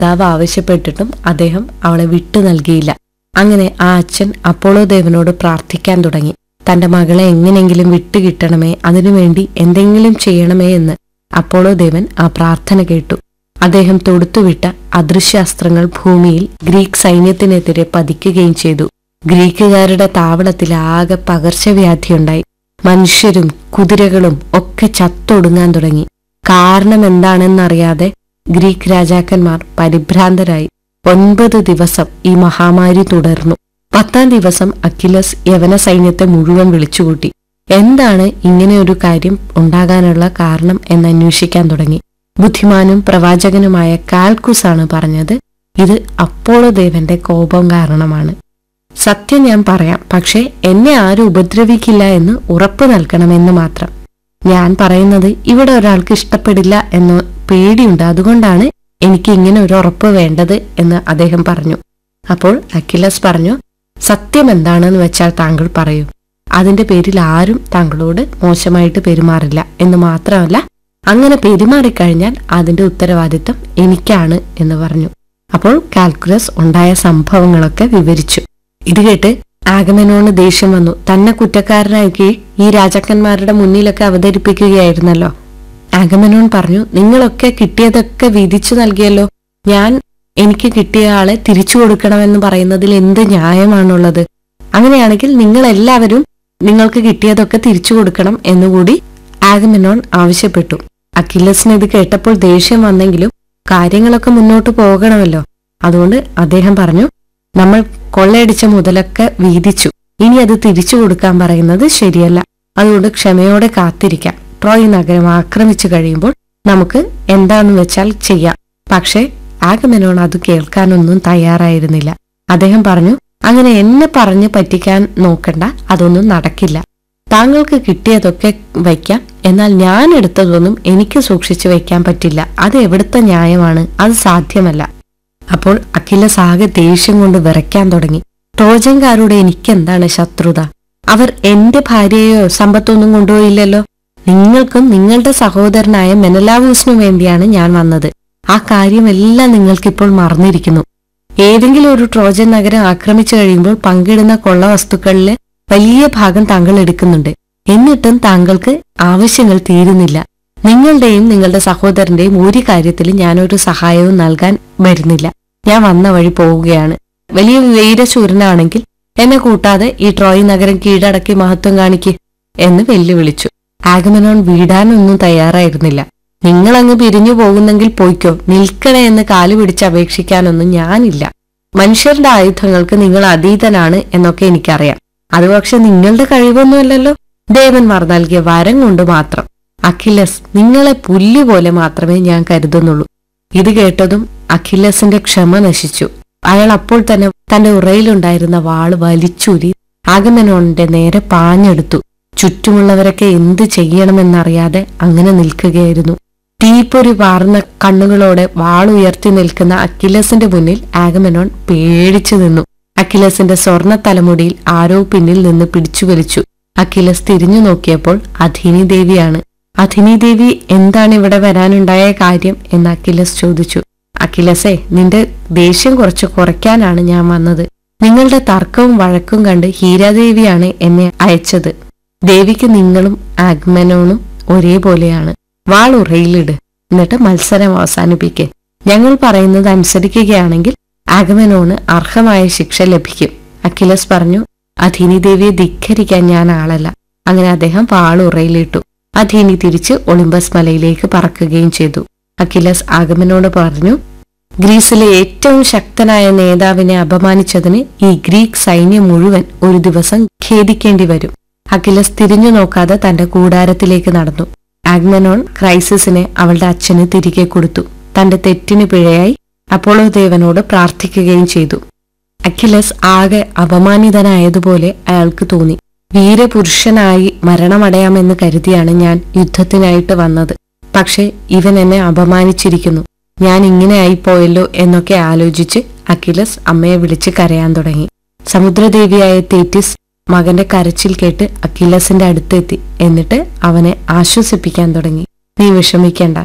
പിതാവ് ആവശ്യപ്പെട്ടിട്ടും അദ്ദേഹം അവളെ വിട്ടു നൽകിയില്ല അങ്ങനെ ആ അച്ഛൻ അപ്പോളോ ദേവനോട് പ്രാർത്ഥിക്കാൻ തുടങ്ങി തന്റെ മകളെ എങ്ങനെയെങ്കിലും വിട്ടുകിട്ടണമേ അതിനുവേണ്ടി എന്തെങ്കിലും ചെയ്യണമേ എന്ന് അപ്പോളോ ദേവൻ ആ പ്രാർത്ഥന കേട്ടു അദ്ദേഹം തൊടുത്തുവിട്ട അദൃശ്യാസ്ത്രങ്ങൾ ഭൂമിയിൽ ഗ്രീക്ക് സൈന്യത്തിനെതിരെ പതിക്കുകയും ചെയ്തു ഗ്രീക്കുകാരുടെ താവളത്തിൽ ആകെ പകർച്ചവ്യാധിയുണ്ടായി മനുഷ്യരും കുതിരകളും ഒക്കെ ചത്തൊടുങ്ങാൻ തുടങ്ങി കാരണം എന്താണെന്നറിയാതെ ഗ്രീക്ക് രാജാക്കന്മാർ പരിഭ്രാന്തരായി ഒൻപത് ദിവസം ഈ മഹാമാരി തുടർന്നു പത്താം ദിവസം അഖിലസ് യവന സൈന്യത്തെ മുഴുവൻ വിളിച്ചുകൂട്ടി എന്താണ് ഇങ്ങനെ ഒരു കാര്യം ഉണ്ടാകാനുള്ള കാരണം എന്ന് അന്വേഷിക്കാൻ തുടങ്ങി ബുദ്ധിമാനും പ്രവാചകനുമായ കാൽക്കുസ് ആണ് പറഞ്ഞത് ഇത് അപ്പോളോ ദേവന്റെ കോപം കാരണമാണ് സത്യം ഞാൻ പറയാം പക്ഷേ എന്നെ ആരും ഉപദ്രവിക്കില്ല എന്ന് ഉറപ്പു നൽകണമെന്ന് മാത്രം ഞാൻ പറയുന്നത് ഇവിടെ ഒരാൾക്ക് ഇഷ്ടപ്പെടില്ല എന്ന് പേടിയുണ്ട് അതുകൊണ്ടാണ് എനിക്ക് ഇങ്ങനെ ഒരു ഉറപ്പ് വേണ്ടത് എന്ന് അദ്ദേഹം പറഞ്ഞു അപ്പോൾ അഖിലസ് പറഞ്ഞു സത്യം എന്താണെന്ന് വെച്ചാൽ താങ്കൾ പറയൂ അതിന്റെ പേരിൽ ആരും താങ്കളോട് മോശമായിട്ട് പെരുമാറില്ല എന്ന് മാത്രമല്ല അങ്ങനെ പെരുമാറിക്കഴിഞ്ഞാൽ അതിന്റെ ഉത്തരവാദിത്തം എനിക്കാണ് എന്ന് പറഞ്ഞു അപ്പോൾ കാൽക്കുലസ് ഉണ്ടായ സംഭവങ്ങളൊക്കെ വിവരിച്ചു ഇത് കേട്ട് ആഗമനോന് ദേഷ്യം വന്നു തന്നെ കുറ്റക്കാരനാക്കി ഈ രാജാക്കന്മാരുടെ മുന്നിലൊക്കെ അവതരിപ്പിക്കുകയായിരുന്നല്ലോ ആഗമനോൻ പറഞ്ഞു നിങ്ങളൊക്കെ കിട്ടിയതൊക്കെ വിധിച്ചു നൽകിയല്ലോ ഞാൻ എനിക്ക് കിട്ടിയ ആളെ തിരിച്ചു കൊടുക്കണമെന്ന് പറയുന്നതിൽ എന്ത് ന്യായമാണുള്ളത് അങ്ങനെയാണെങ്കിൽ നിങ്ങൾ എല്ലാവരും നിങ്ങൾക്ക് കിട്ടിയതൊക്കെ തിരിച്ചു കൊടുക്കണം എന്നുകൂടി ആഗമനോൺ ആവശ്യപ്പെട്ടു അഖിലസിന് ഇത് കേട്ടപ്പോൾ ദേഷ്യം വന്നെങ്കിലും കാര്യങ്ങളൊക്കെ മുന്നോട്ട് പോകണമല്ലോ അതുകൊണ്ട് അദ്ദേഹം പറഞ്ഞു നമ്മൾ കൊള്ളയടിച്ച മുതലൊക്കെ വീതിച്ചു ഇനി അത് തിരിച്ചു കൊടുക്കാൻ പറയുന്നത് ശരിയല്ല അതുകൊണ്ട് ക്ഷമയോടെ കാത്തിരിക്കാം ട്രോയ് നഗരം ആക്രമിച്ചു കഴിയുമ്പോൾ നമുക്ക് എന്താണെന്ന് വെച്ചാൽ ചെയ്യാം പക്ഷേ ആഗമനോൺ അത് കേൾക്കാനൊന്നും തയ്യാറായിരുന്നില്ല അദ്ദേഹം പറഞ്ഞു അങ്ങനെ എന്നെ പറഞ്ഞ് പറ്റിക്കാൻ നോക്കണ്ട അതൊന്നും നടക്കില്ല താങ്കൾക്ക് കിട്ടിയതൊക്കെ വയ്ക്കാം എന്നാൽ ഞാൻ എടുത്തതൊന്നും എനിക്ക് സൂക്ഷിച്ചു വയ്ക്കാൻ പറ്റില്ല അത് എവിടുത്തെ ന്യായമാണ് അത് സാധ്യമല്ല അപ്പോൾ അഖിലസ് ആകെ ദേഷ്യം കൊണ്ട് വിറയ്ക്കാൻ തുടങ്ങി ട്രോജൻകാരോട് എനിക്കെന്താണ് ശത്രുത അവർ എന്റെ ഭാര്യയെയോ സമ്പത്തൊന്നും കൊണ്ടുപോയില്ലല്ലോ നിങ്ങൾക്കും നിങ്ങളുടെ സഹോദരനായ മെനലാവൂസിനും വേണ്ടിയാണ് ഞാൻ വന്നത് ആ കാര്യമെല്ലാം നിങ്ങൾക്കിപ്പോൾ മറന്നിരിക്കുന്നു ഏതെങ്കിലും ഒരു ട്രോജൻ നഗരം ആക്രമിച്ചു കഴിയുമ്പോൾ പങ്കിടുന്ന കൊള്ള വസ്തുക്കളിലെ വലിയ ഭാഗം താങ്കൾ എടുക്കുന്നുണ്ട് എന്നിട്ടും താങ്കൾക്ക് ആവശ്യങ്ങൾ തീരുന്നില്ല നിങ്ങളുടെയും നിങ്ങളുടെ സഹോദരന്റെയും ഒരു കാര്യത്തിലും ഞാനൊരു സഹായവും നൽകാൻ വരുന്നില്ല ഞാൻ വന്ന വഴി പോവുകയാണ് വലിയ വീരശൂരനാണെങ്കിൽ എന്നെ കൂട്ടാതെ ഈ ട്രോയ് നഗരം കീഴടക്കി മഹത്വം കാണിക്ക് എന്ന് വെല്ലുവിളിച്ചു ആഗമനോൺ വീടാനൊന്നും തയ്യാറായിരുന്നില്ല നിങ്ങളങ്ങ് പിരിഞ്ഞു പോകുന്നെങ്കിൽ പോയിക്കോ നിൽക്കണേ എന്ന് കാലു പിടിച്ച് അപേക്ഷിക്കാനൊന്നും ഞാനില്ല മനുഷ്യരുടെ ആയുധങ്ങൾക്ക് നിങ്ങൾ അതീതനാണ് എന്നൊക്കെ എനിക്കറിയാം അത് പക്ഷെ നിങ്ങളുടെ കഴിവൊന്നുമല്ലല്ലോ ദേവന്മാർ നൽകിയ വരം കൊണ്ട് മാത്രം അഖിലസ് നിങ്ങളെ പുല്ല് പോലെ മാത്രമേ ഞാൻ കരുതുന്നുള്ളൂ ഇത് കേട്ടതും അഖിലസിന്റെ ക്ഷമ നശിച്ചു അയാൾ അപ്പോൾ തന്നെ തന്റെ ഉറയിലുണ്ടായിരുന്ന വാള് വലിച്ചൂരി ആഗമനോണിന്റെ നേരെ പാഞ്ഞെടുത്തു ചുറ്റുമുള്ളവരൊക്കെ എന്ത് ചെയ്യണമെന്നറിയാതെ അങ്ങനെ നിൽക്കുകയായിരുന്നു തീപ്പൊരി പാർന്ന കണ്ണുകളോടെ വാളുയർത്തി നിൽക്കുന്ന അഖിലസിന്റെ മുന്നിൽ ആഗമനോൺ പേടിച്ചു നിന്നു അഖിലസിന്റെ സ്വർണ്ണ തലമുടിയിൽ ആരോ പിന്നിൽ നിന്ന് പിടിച്ചു വലിച്ചു അഖിലസ് തിരിഞ്ഞു നോക്കിയപ്പോൾ അധിനി ദേവിയാണ് അധിനി ദേവി എന്താണ് ഇവിടെ വരാനുണ്ടായ കാര്യം എന്ന് അഖിലസ് ചോദിച്ചു അഖിലസേ നിന്റെ ദേഷ്യം കുറച്ച് കുറയ്ക്കാനാണ് ഞാൻ വന്നത് നിങ്ങളുടെ തർക്കവും വഴക്കും കണ്ട് ഹീരാദേവിയാണ് എന്നെ അയച്ചത് ദേവിക്ക് നിങ്ങളും ആഗ്മനോണും ഒരേപോലെയാണ് വാൾ ഉറയിലിട് എന്നിട്ട് മത്സരം അവസാനിപ്പിക്ക് ഞങ്ങൾ പറയുന്നത് അനുസരിക്കുകയാണെങ്കിൽ ആഗമനോണ് അർഹമായ ശിക്ഷ ലഭിക്കും അഖിലസ് പറഞ്ഞു അധീനി ദേവിയെ ധിക്കരിക്കാൻ ഞാൻ ആളല്ല അങ്ങനെ അദ്ദേഹം വാൾ ഉറയിലിട്ടു അധീനി തിരിച്ച് ഒളിമ്പസ് മലയിലേക്ക് പറക്കുകയും ചെയ്തു അഖിലസ് ആഗമനോട് പറഞ്ഞു ഗ്രീസിലെ ഏറ്റവും ശക്തനായ നേതാവിനെ അപമാനിച്ചതിന് ഈ ഗ്രീക്ക് സൈന്യം മുഴുവൻ ഒരു ദിവസം ഖേദിക്കേണ്ടി വരും അഖിലസ് തിരിഞ്ഞു നോക്കാതെ തന്റെ കൂടാരത്തിലേക്ക് നടന്നു ആഗ്മനോൺ ക്രൈസിസിനെ അവളുടെ അച്ഛന് തിരികെ കൊടുത്തു തന്റെ തെറ്റിന് പിഴയായി അപ്പോളോ ദേവനോട് പ്രാർത്ഥിക്കുകയും ചെയ്തു അഖിലസ് ആകെ അപമാനിതനായതുപോലെ അയാൾക്ക് തോന്നി വീരപുരുഷനായി മരണമടയാമെന്ന് കരുതിയാണ് ഞാൻ യുദ്ധത്തിനായിട്ട് വന്നത് പക്ഷെ ഇവൻ എന്നെ അപമാനിച്ചിരിക്കുന്നു ഞാൻ ഇങ്ങനെ ആയിപ്പോയല്ലോ എന്നൊക്കെ ആലോചിച്ച് അഖിലസ് അമ്മയെ വിളിച്ച് കരയാൻ തുടങ്ങി സമുദ്രദേവിയായ തേറ്റിസ് മകന്റെ കരച്ചിൽ കേട്ട് അഖിലസിന്റെ അടുത്തെത്തി എന്നിട്ട് അവനെ ആശ്വസിപ്പിക്കാൻ തുടങ്ങി നീ വിഷമിക്കേണ്ട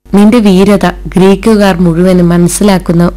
നിന്റെ വീരത ഗ്രീക്കുകാർ മുഴുവനും മനസ്സിലാക്കുന്ന